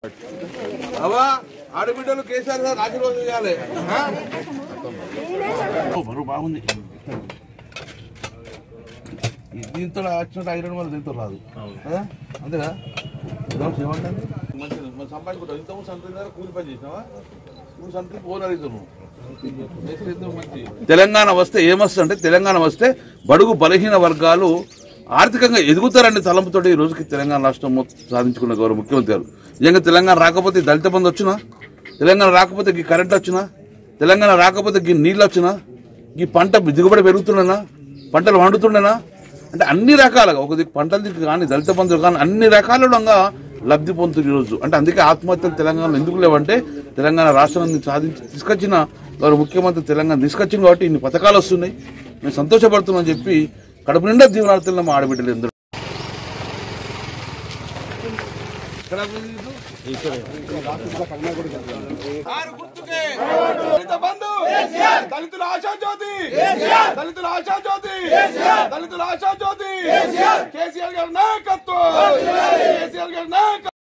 అవా ఆడబిడ్డలు కేసీఆర్ గారు ఆశీర్వాదం చేయాలి ఆ? ఓ, బరువు బాగుంది ఈ దీంతో వచ్చినట్టు ఐరన్ వల్ల దీంతో రాదు ఆ? అంతేగా ఇదొకటి ఏమంటారు? మంచిది మనం సంపాదించుకుంటాం ఇంత సంతృప్తి దగ్గర కూలి పని చేసినావా ఇప్పుడు సంతృప్తి ఓనర్ అవుతాను తెలంగాణ వస్తే ఏమొస్తుంది అంటే తెలంగాణ వస్తే బడుగు బలహీన వర్గాలు ఆర్థికంగా ఎదుగుతారనే తలంపుతోటి ఈ రోజుకి తెలంగాణ రాష్ట్రం మొత్తం సాధించుకున్న గౌరవ ముఖ్యమంత్రి గారు నిజంగా తెలంగాణ రాకపోతే ఈ దళిత బంధు వచ్చినా తెలంగాణ రాకపోతే ఈ కరెంట్ వచ్చినా తెలంగాణ రాకపోతే ఈ నీళ్ళు వచ్చినా ఈ పంట దిగుబడి పెరుగుతుండేనా పంటలు వండుతుండేనా అంటే అన్ని రకాలుగా ఒక దిక్కు పంటల దిక్కు కానీ దళిత బంధువులు కానీ అన్ని రకాలుగా లబ్ధి పొందుతుంది ఈరోజు అంటే అందుకే ఆత్మహత్యలు తెలంగాణలో ఎందుకు లేవంటే తెలంగాణ రాష్ట్రాన్ని సాధించి తీసుకొచ్చిన వారు ముఖ్యమంత్రి తెలంగాణ తీసుకొచ్చింది కాబట్టి ఇన్ని పథకాలు వస్తున్నాయి మేము సంతోషపడుతున్నామని చెప్పి కడుపు నిండా దీవనార్థులను మా ఆడబిడ్డలు ఎందరూ ఎక్కడ ఇది? ఆరు గుర్తుకే దళిత బంధు దళితుల ఆశా జ్యోతి దళితుల ఆశా జ్యోతి దళితుల ఆశా జ్యోతి కేసీఆర్ గారి నాయకత్వం కేసీఆర్ గారి నాయకత్వం